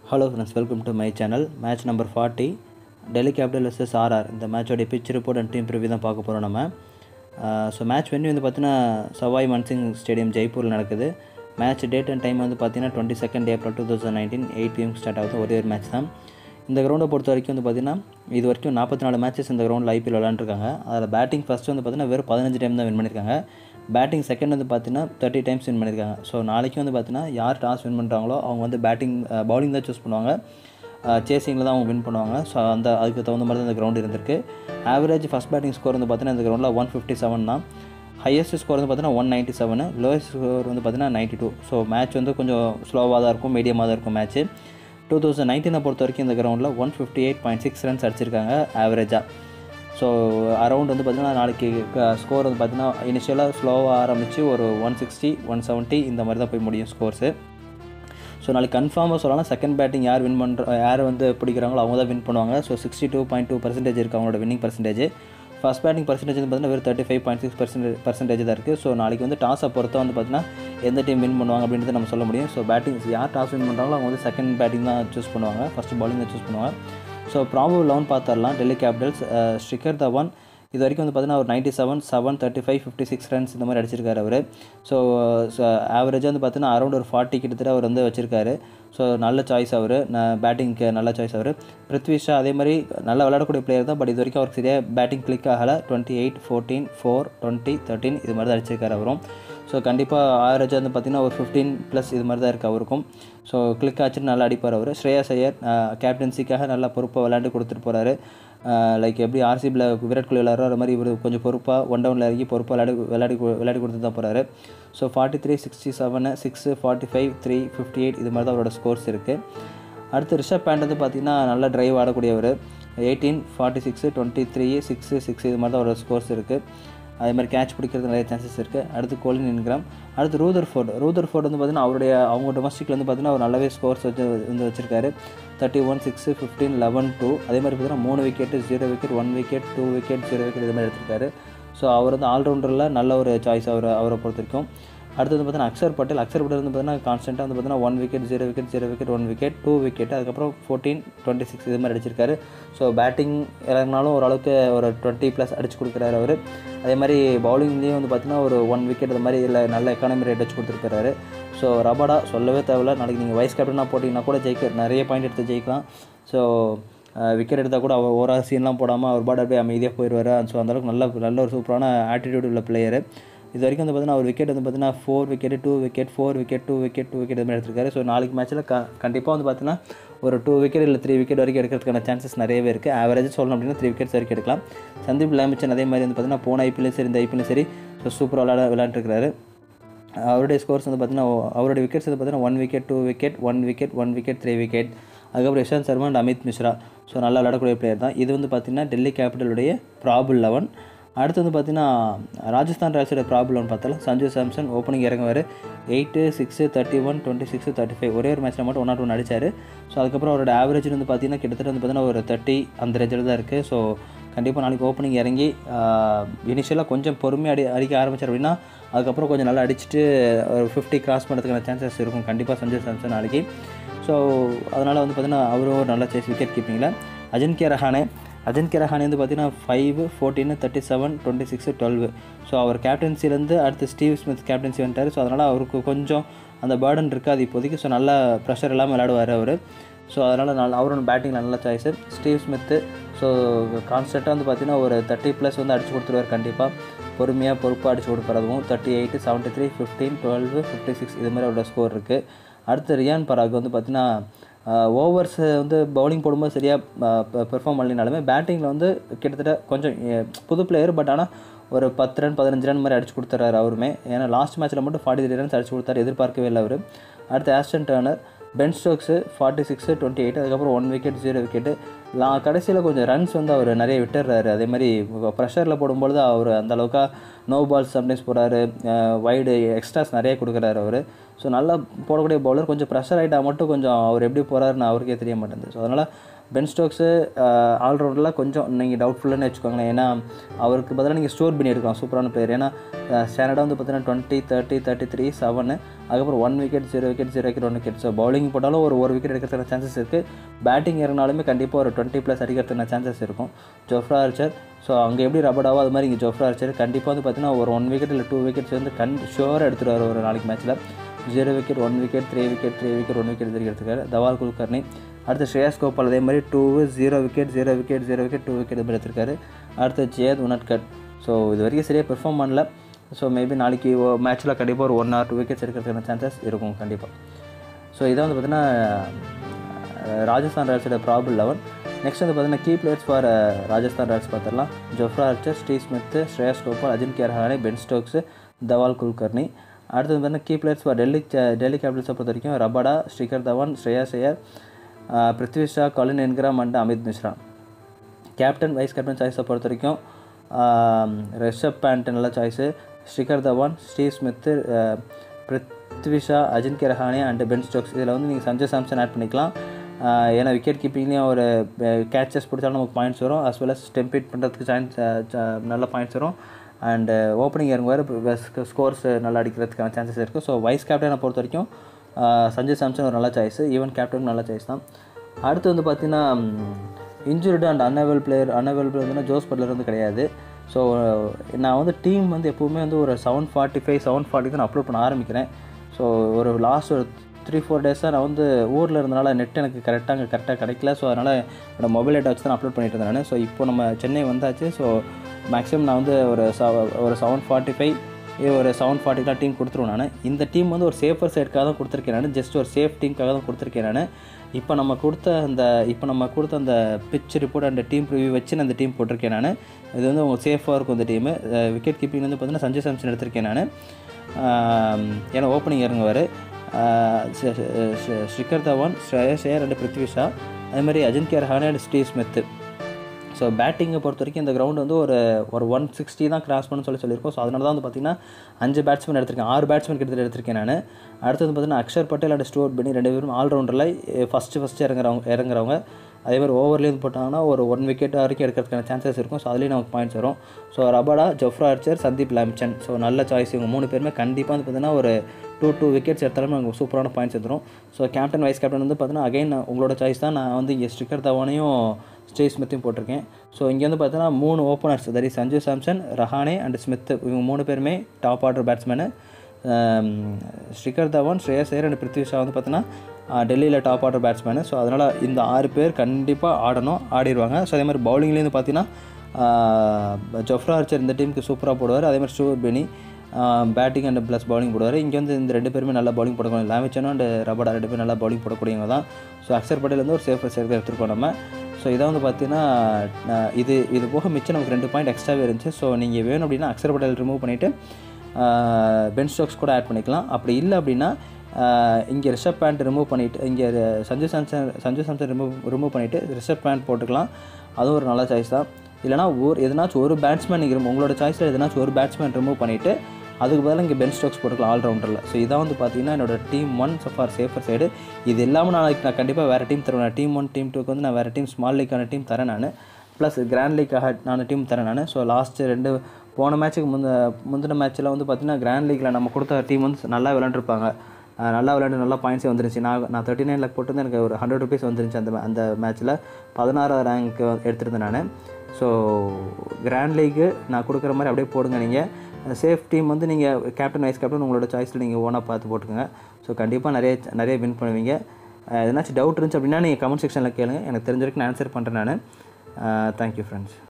hello friends welcome to my channel match number forty Delhi capital vs RR இந்த மேட்சோடைய pitch report and team preview தான் பார்க்க போகிறோம் நம்ம ஸோ மேட்ச் வென்யூ வந்து பார்த்தீங்கன்னா சவாய் மன்சிங் ஸ்டேடியம் ஜெய்ப்பூரில் நடக்குது மேட்ச் டேட் அண்ட் டைம் வந்து பார்த்தீங்கன்னா twenty second April two thousand nineteen eight PM start ஆகுது ஒரே ஒரு மேட்ச் தான் இந்த கிரௌண்டை பொறுத்த வரைக்கும் வந்து பார்த்தீங்கன்னா இது வரைக்கும் நாற்பத்தி நாலு மேட்சஸ் இந்த கிரௌண்டில் ஐபிஎல் விளாண்டுருக்காங்க அதில் பேட்டிங் ஃபஸ்ட்டு வந்து பார்த்தீங்கன்னா வெறும் பதினஞ்சு டைம் தான் வின் பண்ணியிருக்காங்க பேட்டிங் செகண்ட் வந்து பார்த்தீங்கன்னா தேர்ட்டி டைம்ஸ் வின் பண்ணியிருக்காங்க ஸோ நாளைக்கு வந்து பார்த்தீங்கன்னா யார் டாஸ் வின் பண்ணுறாங்களோ அவங்க வந்து பேட்டிங் பவுலிங் தான் சூஸ் பண்ணுவாங்க சேசிங்கில் தான் அவங்க வின் பண்ணுவாங்க ஸோ அந்த அதுக்கு தகுந்த மாதிரி தான் இந்த கிரவுண்ட் இருந்திருக்கு ஆவரேஜ் ஃபஸ்ட் பேட்டிங் ஸ்கோர் வந்து பார்த்தீங்கன்னா இந்த கிரௌண்டில் ஒன் ஃபிஃப்டி செவன் தான் ஹையஸ்ட் ஸ்கோர் வந்து பார்த்தீங்கன்னா one ninety seven lowest score வந்து பார்த்தீங்கன்னா நைன்ட்டி டூ ஸோ மேட்ச் வந்து கொஞ்சம் ஸ்லோவாக தான் இருக்கும் மீடியமாக தான் இருக்கும் மேட்ச்சு டூ தௌசண்ட் நைன்டீனை பொறுத்த வரைக்கும் இந்த கிரௌண்டில் one fifty eight point six runs அடிச்சிருக்காங்க ஆவரேஜாக ஸோ அரௌண்ட் வந்து பார்த்திங்கன்னா நாளைக்கு ஸ்கோர் வந்து பார்த்திங்கன்னா இனிஷியலாக ஸ்லோவாக ஆரம்பித்து ஒரு ஒன் சிக்ஸ்டி ஒன் செவன்ட்டி இந்த மாதிரி தான் போய் முடியும் ஸ்கோர்ஸு ஸோ நாளைக்கு கன்ஃபார்மாக சொல்லலாம் செகண்ட் பேட்டிங் யார் வின் பண்ணுற யார் வந்து பிடிக்கிறாங்களோ அவங்க தான் வின் பண்ணுவாங்க so sixty two point two percentage இருக்குது அவங்களோட winning percentage first batting percentage வந்து பார்த்தீங்கன்னா வெறும் thirty five point six percentage percentage தான் இருக்குது ஸோ நாளைக்கு வந்து டாஸை பொறுத்த வந்து பார்த்தீங்கன்னா எந்த டீம் வின் பண்ணுவாங்க அப்படின்றத நம்ம சொல்ல முடியும் ஸோ பேட்டிங் யார் டாஸ் வின் பண்ணுறாங்களோ அவங்க வந்து செகண்ட் பேட்டிங் தான் சூஸ் பண்ணுவாங்க ஃபஸ்ட்டு பாலிங் தான் சூஸ் பண்ணுவாங்க ஸோ ப்ராபபிள் லெவன் பார்த்துடலாம் டெல்லி கேபிட்டல்ஸ் ஸ்ட்ரிக்கர் தவான் இது வரைக்கும் வந்து பார்த்தீங்கன்னா ஒரு ninety seven seven thirty five fifty six runs இந்த மாதிரி அடிச்சிருக்காரு அவர் ஸோ ஆவரேஜாக வந்து பார்த்தீங்கன்னா அரௌண்ட் ஒரு ஃபார்ட்டி கிட்டத்தட்ட அவர் வந்து வச்சிருக்காரு ஸோ நல்ல சாய்ஸ் அவர் நான் பேட்டிங்க்கு நல்ல சாய்ஸ் அவர் பிருத்வி ஷா அதே மாதிரி நல்லா விளையாடக்கூடிய பிளேயர் தான் பட் இது வரைக்கும் அவருக்கு சரியாக பேட்டிங் கிளிக் ஆகலை twenty eight fourteen four twenty thirteen இது மாதிரி தான் அடிச்சிருக்காரு அவரும் ஸோ கண்டிப்பாக ஆவரேஜாக வந்து பார்த்திங்கன்னா ஒரு ஃபிஃப்டீன் ப்ளஸ் இது மாதிரி தான் இருக்குது அவருக்கும் ஸோ கிளிக் ஆச்சுன்னு நல்லா அடிப்பார் அவர் ஸ்ரேயாஸ் ஐயர் கேப்டன்சிக்காக நல்லா பொறுப்பாக விளையாண்டு கொடுத்துட்டு போகிறாரு லைக் எப்படி ஆர்சிபியில் விராட் கோலி விளாட்றோ அது மாதிரி இவர் கொஞ்சம் பொறுப்பாக ஒன் டவுனில் இறங்கி பொறுப்பாக விளையாடி விளையாடி விளையாடி கொடுத்து தான் போகிறாரு so forty three sixty seven six forty five three fifty eight இது மாதிரி தான் அவரோட ஸ்கோர்ஸ் இருக்குது அடுத்து ரிஷப் பேண்ட் வந்து பார்த்திங்கன்னா நல்லா ட்ரைவ் ஆடக்கூடியவர் eighteen forty six twenty three six six இது மாதிரி தான் அவரோட ஸ்கோர்ஸ் இருக்குது அதே மாதிரி கேட்ச் பிடிக்கிறது நிறைய சான்சஸ் இருக்குது அடுத்து கோலின் இன்கிராம் அடுத்து ரூதர் ஃபோர்ட் ரூதர் ஃபோர்ட் வந்து பார்த்திங்கன்னா அவருடைய அவங்க டொமஸ்டிக்கில் வந்து பார்த்திங்கன்னா அவர் நல்லாவே ஸ்கோர்ஸ் வச்சு வந்து வச்சிருக்காரு thirty one six fifteen eleven two அதே மாதிரி பார்த்திங்கன்னா மூணு wicket zero wicket one wicket two wicket zero wicket இது மாதிரி எடுத்திருக்காரு ஸோ அவர் வந்து ஆல்ரவுண்டரில் நல்ல ஒரு சாய்ஸ் அவர் அவரை பொறுத்த வரைக்கும் அடுத்து வந்து பார்த்தீங்கன்னா அக்ஷர் பட்டேல் அக்ஷர் பட்டேல் வந்து பார்த்தீங்கன்னா கான்ஸ்டன்ட்டாக வந்து பார்த்தீங்கன்னா one wicket zero wicket zero wicket one wicket two wicket அதுக்கப்புறம் ஃபோர்டீன் டுவெண்ட்டி சிக்ஸ் இது மாதிரி அடிச்சிருக்காரு ஸோ பேட்டிங் இறங்கினாலும் ஓரளவுக்கு ஒரு டுவெண்ட்டி ப்ளஸ் அடிச்சு கொடுக்குறாரு அவர் அதே மாதிரி பவுலிங்லேயும் வந்து பார்த்தீங்கன்னா ஒரு ஒன் விக்கெட் இது மாதிரி இல்லை நல்ல எக்கானமி ரேட் வச்சு கொடுத்துருக்காரு ஸோ ரபாடா சொல்லவே தேவையில்ல நாளைக்கு நீங்கள் வைஸ் கேப்டனாக போட்டிங்கன்னா கூட ஜெயிக்க நிறைய பாயிண்ட் எடுத்து ஜெயிக்கலாம் ஸோ விக்கெட் எடுத்தால் கூட அவர் ஓரா சீன்லாம் போடாமல் அவர் பாட் அப்படியே அமைதியாக போயிடுவார் ஸோ அந்தளவுக்கு நல்ல நல்ல ஒரு சூப்பரான ஆட்டிடியூட் உள்ள பிளேயர் இது வரைக்கும் வந்து பார்த்தீங்கன்னா ஒரு விக்கெட் வந்து பார்த்தீங்கன்னா four wicket two wicket four wicket two wicket two wicket மாதிரி எடுத்திருக்காரு ஸோ நாளைக்கு மேட்ச்சில் க கண்டிப்பாக வந்து பார்த்தீங்கன்னா ஒரு டூ விக்கெட் இல்லை த்ரீ விக்கெட் வரைக்கும் எடுக்கிறதுக்கான சான்சஸ் நிறையவே இருக்குது ஆவரேஜ் சொல்லணும் அப்படின்னா த்ரீ விக்கெட்ஸ் வரைக்கும் எடுக்கலாம் சந்தீப் லாமிச்சன் அதே மாதிரி வந்து பார்த்தீங்கன்னா போன ஐபிஎல்லும் சரி இந்த ஐபிஎல்லும் சரி ஸோ சூப்பராக விளையாட விளையாண்டுருக்காரு அவருடைய ஸ்கோர்ஸ் வந்து பார்த்தீங்கன்னா அவருடைய விக்கெட்ஸ் வந்து பார்த்தீங்கன்னா one wicket two wicket one wicket one wicket three wicket அதுக்கப்புறம் இஷாந்த் சர்மா அண்ட் அமித் மிஸ்ரா ஸோ நல்லா விளையாடக்கூடிய பிளேயர் தான் இது வந்து பார்த்திங்கன்னா டெல்லி கேபிட்டலுடைய ப்ராபுல் லெவன் அடுத்து வந்து பார்த்தீங்கன்னா ராஜஸ்தான் ராயல்ஸோட ப்ராப்ளம்னு பார்த்தாலும் சஞ்சு சாம்சன் ஓப்பனிங் இறங்குவார் eight six thirty one twenty six thirty five ஒரே ஒரு மேட்ச்சில் மட்டும் ஒன் நாட் ஒன் அடிச்சார் ஸோ அதுக்கப்புறம் அவரோட ஆவரேஜ் வந்து பார்த்தீங்கன்னா கிட்டத்தட்ட வந்து பார்த்தீங்கன்னா ஒரு தேர்ட்டி அந்த ரேஞ்சில் தான் இருக்குது ஸோ கண்டிப்பாக நாளைக்கு ஓப்பனிங் இறங்கி இனிஷியலாக கொஞ்சம் பொறுமையாக அடி அடிக்க ஆரம்பிச்சார் அப்படின்னா அதுக்கப்புறம் கொஞ்சம் நல்லா அடிச்சுட்டு ஒரு ஃபிஃப்டி கிராஸ் பண்ணுறதுக்கான சான்சஸ் இருக்கும் கண்டிப்பாக சஞ்சு சாம்சன் நாளைக்கு ஸோ அதனால் வந்து பார்த்திங்கன்னா அவரும் ஒரு நல்ல சேஸ் விக்கெட் கீப்பிங்கில் அஜன்கே ரஹானே அஜன்கே ரஹானே வந்து பார்த்தீங்கன்னா five fourteen thirty seven twenty six twelve so அவர் கேப்டன்சிலேருந்து அடுத்து ஸ்டீவ் ஸ்மித் கேப்டன்சி வந்துட்டார் ஸோ அதனால் அவருக்கு கொஞ்சம் அந்த பேர்டன் இருக்காது இப்போதைக்கு ஸோ நல்லா ப்ரெஷர் இல்லாமல் விளையாடுவார் அவர் ஸோ அதனால் நல்ல அவரும் பேட்டிங்கில் நல்ல சாய்ஸு ஸ்டீவ் ஸ்மித்து ஸோ கான்ஸ்டண்ட்டாக வந்து பார்த்தீங்கன்னா ஒரு தேர்ட்டி ப்ளஸ் வந்து அடிச்சு கொடுத்துருவார் கண்டிப்பாக பொறுமையாக பொறுப்பாக அடிச்சு கொடுப்பார் அதுவும் thirty eight seventy three fifteen twelve fifty six இது மாதிரி அவரோட ஸ்கோர் இருக்குது அடுத்து ரியான் பராக் வந்து பார்த்தீங்கன்னா ஓவர்ஸ் வந்து பவுலிங் போடும்போது சரியாக பெர்ஃபார்ம் பண்ணலினாலுமே பேட்டிங்கில் வந்து கிட்டத்தட்ட கொஞ்சம் புது பிளேயர் பட் ஆனால் ஒரு பத்து ரன் பதினஞ்சு ரன் மாதிரி அடிச்சு கொடுத்துறாரு அவருமே ஏன்னா லாஸ்ட் மேட்ச்சில் மட்டும் ஃபார்ட்டி த்ரீ ரன்ஸ் அடிச்சு கொடுத்தாரு எதிர்பார்க்கவே இல்லை அவர் அடுத்து Ashton Turner Ben Stokes forty six twenty eight அதுக்கப்புறம் ஒன் விக்கெட் ஜீரோ விக்கெட்டு லா கடைசியில் கொஞ்சம் ரன்ஸ் வந்து அவர் நிறைய விட்டுறாரு அதே மாதிரி ப்ரெஷரில் போடும்பொழுது அவர் அந்த அளவுக்கு நோ பால்ஸ் சம்டைம்ஸ் போகிறாரு வைடு எக்ஸ்ட்ராஸ் நிறைய கொடுக்குறாரு அவர் ஸோ நல்லா போடக்கூடிய பவுலர் கொஞ்சம் ப்ரெஷர் ஆகிட்டால் மட்டும் கொஞ்சம் அவர் எப்படி போகிறாருன்னு அவருக்கே தெரிய மாட்டேங்குது ஸோ அதனால் பென் ஸ்டோக்ஸு ஆல்ரவுண்டரில் கொஞ்சம் நீங்கள் டவுட்ஃபுல்லுன்னு வச்சுக்கோங்களேன் ஏன்னா அவருக்கு பதிலாக நீங்கள் ஸ்டோர் பண்ணி எடுக்கலாம் சூப்பரான பிளேயர் ஏன்னா ஸ்டாண்டர்டாக வந்து பார்த்தீங்கன்னா twenty thirty thirty three seven அதுக்கப்புறம் one wicket zero wicket zero wicket one wicket so bowling போட்டாலும் ஒரு ஒரு விக்கெட் எடுக்கிறதுக்கான சான்சஸ் இருக்குது பேட்டிங் இறங்கினாலுமே கண்டிப்பாக ஒரு டுவெண்ட்டி ப்ளஸ் அடிக்கிறதுக்கான சான்சஸ் இருக்கும் ஜோஃப்ரா ஆர்ச்சர் ஸோ அங்கே எப்படி ரபடாவோ அது மாதிரி இங்கே ஜோஃப்ரா ஆர்ச்சர் கண்டிப்பாக வந்து பார்த்தீங்கன்னா ஒரு ஒன் விக்கெட் இல்லை டூ விக்கெட்ஸ் வந்து கண் ஷுவராக எடுத்துருவார் ஒரு நாளைக்கு மேட்ச்சில் zero wicket one wicket three wicket three wicket one wicket எடுத்துருக்காரு தவால் குல்கர்னி அடுத்து ஸ்ரேயஸ் கோபால் அதே மாதிரி two zero wicket zero wicket zero wicket two wicket மாதிரி எடுத்திருக்காரு அடுத்து ஜேத் உனட்கட் ஸோ இது வரைக்கும் சரியாக பெர்ஃபார்ம் பண்ணல ஸோ மேபி நாளைக்கு மேட்ச்சில் கண்டிப்பாக ஒரு ஒன் ஆர் டூ விக்கெட்ஸ் எடுக்கிறதுக்கான சான்சஸ் இருக்கும் கண்டிப்பாக ஸோ இதை வந்து பார்த்திங்கன்னா ராஜஸ்தான் ராயல்ஸோட ப்ராபிள் லெவன் நெக்ஸ்ட் வந்து பார்த்தீங்கன்னா key players for Rajasthan Royals பார்த்துடலாம் Jofra Archer Steve Smith Shreyas Gopal Ajinkya Rahane Ben Stokes Dhawal Kulkarni அடுத்து வந்து பார்த்தீங்கன்னா key players for Delhi Delhi கேபிட்டல்ஸை பொறுத்த வரைக்கும் Rabada Shikhar Dhawan Shreyas Iyer Prithvi Shaw Colin Ingram and Amit Mishra captain vice captain சாய்ஸை பொறுத்த வரைக்கும் ரிஷப் பேண்ட் நல்ல choice Srikar Dhawan Steve Smith Prithvi Shaw அஜின்கிய Rahane and Ben Stokes இதில் வந்து நீங்கள் சஞ்சய் சாம்சன் ஆட் பண்ணிக்கலாம் ஏன்னா விக்கெட் கீப்பிங்லேயும் ஒரு கேச்சஸ் பிடிச்சாலும் நமக்கு பாயிண்ட்ஸ் வரும் அஸ் வெல் அஸ் ஸ்டெம்பிட் பண்ணுறதுக்கு சான்ஸ் நல்ல பாயிண்ட்ஸ் வரும் அண்டு ஓப்பனிங் இறங்குவார் ஸ்கோர்ஸ் நல்லா அடிக்கிறதுக்கான சான்சஸ் இருக்குது ஸோ வைஸ் கேப்டனை பொறுத்த வரைக்கும் சஞ்சய் சாம்சன் ஒரு நல்ல சாய்ஸ் ஈவன் கேப்டன் நல்ல சாய்ஸ் தான் அடுத்து வந்து பார்த்தீங்கன்னா injured and unavail player unavail player வந்து ஜோஸ் பட்லர் வந்து கிடையாது ஸோ நான் வந்து டீம் வந்து எப்போவுமே வந்து ஒரு seven forty five seven forty தான் அப்லோட் பண்ண ஆரம்பிக்கிறேன் ஸோ ஒரு லாஸ்ட் ஒரு த்ரீ ஃபோர் டேஸாக நான் வந்து ஊரில் இருந்தனால நெட் எனக்கு கரெக்டாக அங்கே கரெக்டாக கிடைக்கல ஸோ அதனால் என்னோடய மொபைல் டேட்டா வச்சு தான் அப்லோட் பண்ணிட்டு இருந்தேன் நான் ஸோ இப்போ நம்ம சென்னை வந்தாச்சு ஸோ மேக்ஸிமம் நான் வந்து ஒரு ஒரு செவன் ஃபார்ட்டி ஃபைவ் ஒரு செவன் ஃபார்ட்டிக்கெலாம் டீம் கொடுத்துருவேன் நான் இந்த டீம் வந்து ஒரு சேஃபர் சைடுக்காக தான் கொடுத்துருக்கேன் நான் ஜஸ்ட் ஒரு சேஃப் டீமுக்காக தான் கொடுத்துருக்கேன் நான் இப்போ நம்ம கொடுத்த அந்த இப்போ நம்ம கொடுத்த அந்த பிச் ரிப்போர்ட் அந்த டீம் ரிவ்யூ வச்சு நான் அந்த டீம் போட்டிருக்கேன் நான் இது வந்து உங்களுக்கு சேஃபாக இருக்கும் இந்த டீமு விக்கெட் கீப்பிங் வந்து பார்த்தீங்கன்னா சஞ்சய் சாம்சன் எடுத்திருக்கேன் நான் ஏன்னா ஓப்பனிங் இறங்குவார் ஸ்ரீகர் தவான் ஸ்ரேயஸ் ஐயர் அண்ட் பிருத்விஷா அதே மாதிரி அஜின்கிய Rahane and Steve Smith so பேட்டிங்கை பொறுத்த வரைக்கும் இந்த கிரவுண்ட் வந்து ஒரு ஒரு ஒன் சிக்ஸ்டி தான் கிராஸ் பண்ணு சொல்லி சொல்லியிருக்கோம் ஸோ அதனால தான் வந்து பார்த்திங்கன்னா அஞ்சு பேட்ஸ்மேன் எடுத்திருக்கேன் ஆறு பேட்ஸ்மேன் கிட்ட எடுத்திருக்கேன் நான் அடுத்து வந்து பார்த்திங்கன்னா அக்ஷர் பட்டேல் அண்ட் ஸ்டோர் பண்ணி ரெண்டு பேரும் ஆல்ரவுண்டரில் ஃபஸ்ட்டு ஃபஸ்ட்டு இறங்குறவங்க இறங்குறவங்க அதே மாதிரி ஓவர்லேயும் போட்டாங்கன்னா ஒரு ஒன் விக்கெட் வரைக்கும் எடுக்கிறதுக்கான சான்சஸ் இருக்கும் ஸோ அதுலேயும் நமக்கு பாயிண்ட்ஸ் வரும் so Rabada Jofra Archer Sandeep Lamichhane so நல்ல சாய்ஸ் இவங்க மூணு பேருமே கண்டிப்பாக வந்து பார்த்திங்கன்னா ஒரு டூ டூ விக்கெட்ஸ் எடுத்தாலும் நமக்கு சூப்பரான பாயிண்ட்ஸ் எடுத்துரும் ஸோ கேப்டன் வைஸ் கேப்டன் வந்து பார்த்தீங்கன்னா அகைன் உங்களோட சாய்ஸ் தான் நான் வந்து இங்கே ஸ்டிக்கர் தவானையும் ஸ்டேவ் ஸ்மித்தையும் போட்டிருக்கேன் ஸோ இங்கே வந்து பார்த்தீங்கன்னா மூணு ஓப்பனர்ஸ் தரி சஞ்சு சாம்சன் ரஹானே அண்ட் ஸ்மித் இவங்க மூணு பேருமே top order batsman Shikhar Dhawan Shreyas Iyer and Prithvi Shaw வந்து பார்த்தீங்கன்னா டெல்லியில் டாப் ஆர்டர் பேட்ஸ்மேனு ஸோ அதனால் இந்த ஆறு பேர் கண்டிப்பாக ஆடணும் ஆடிடுவாங்க ஸோ அதே மாதிரி பவுலிங்லேருந்து பார்த்தீங்கன்னா ஜொஃப்ரா ஆர்ச்சர் இந்த டீமுக்கு சூப்பராக போடுவார் அதே மாதிரி Stuart Binny batting and plus bowling போடுவார் இங்கே வந்து இந்த ரெண்டு பேருமே நல்லா பவுலிங் போடக்கூடிய லாமிச்சனும் அண்ட் ரபடா ரெண்டு பேரும் நல்லா பவுலிங் போடக்கூடியவங்க தான் ஸோ அக்ஷர் பட்டேல் வந்து ஒரு சேஃபர் சேர்க்க எடுத்துருக்கோம் நம்ம ஸோ இதை வந்து பார்த்தீங்கன்னா இது இது போக மிச்சம் நமக்கு ரெண்டு பாயிண்ட் எக்ஸ்ட்ராவே இருந்துச்சு ஸோ நீங்கள் வேணும் அப்படின்னா அக்ஷர் பட்டேல் ரிமூவ் பண்ணிவிட்டு பென் ஸ்டோக்ஸ் கூட ஆட் பண்ணிக்கலாம் அப்படி இல்லை அப்படின்னா இங்கே ரிஷப் பேண்ட் ரிமூவ் பண்ணிவிட்டு இங்கே சஞ்சு சாம்சன் சஞ்சு சாம்சன் ரிமூவ் ரிமூவ் பண்ணிவிட்டு ரிஷப் பேண்ட் போட்டுக்கலாம் அதுவும் ஒரு நல்ல சாய்ஸ் தான் இல்லைனா ஒரு எதனாச்சும் ஒரு பேட்ஸ்மேன் நீங்கள் உங்களோட சாய்ஸில் எதனாச்சும் ஒரு பேட்ஸ்மேன் ரிமூவ் பண்ணிவிட்டு அதுக்கு பதிலாக இங்கே பென் ஸ்டோக்ஸ் போட்டுக்கலாம் ஆல்ரவுண்டரில் ஸோ இதான் வந்து பார்த்தீங்கன்னா என்னோட team one four safer side இது இல்லாமல் நாளைக்கு நான் கண்டிப்பாக வேறு டீம் தருவேன் டீம் ஒன் டீம் டூக்கு வந்து நான் வேறு டீம் ஸ்மால் லீக்கான டீம் தரேன் நான் ப்ளஸ் கிராண்ட் லீக்காக நான் டீம் தரேன் நான் ஸோ லாஸ்ட்டு ரெண்டு போன மேட்ச்சுக்கு முந்த முந்தின மேட்ச்சில் வந்து பார்த்தீங்கன்னா கிராண்ட் லீக்கில் நம்ம கொடுத்த டீம் வந்து நல்லா விளாண்டுருப்பாங்க நல்லா விளையாண்டு நல்லா பாயிண்ட்ஸே வந்துருச்சு நான் நான் தேர்ட்டி நைன் லேக் போட்டு எனக்கு ஒரு ஹண்ட்ரட் ருபீஸ் வந்துருந்துச்சு அந்த அந்த மேட்ச்சில் பதினாறாவது ரேங்க் எடுத்திருந்தேன் நான் ஸோ கிராண்ட் லீக்கு நான் கொடுக்குற மாதிரி அப்படியே போடுங்க நீங்கள் சேஃப் டீம் வந்து நீங்கள் கேப்டன் வைஸ் கேப்டன் உங்களோட சாய்ஸில் நீங்கள் ஓனாக பார்த்து போட்டுக்கோங்க ஸோ கண்டிப்பாக நிறைய நிறைய வின் பண்ணுவீங்க எதனாச்சும் டவுட் இருந்துச்சு அப்படின்னா நீங்கள் கமெண்ட் செக்ஷனில் கேளுங்க எனக்கு தெரிஞ்ச வரைக்கும் நான் ஆன்சர் பண்ணுறேன் நான் தேங்க்யூ ஃப்ரெண்ட்ஸ்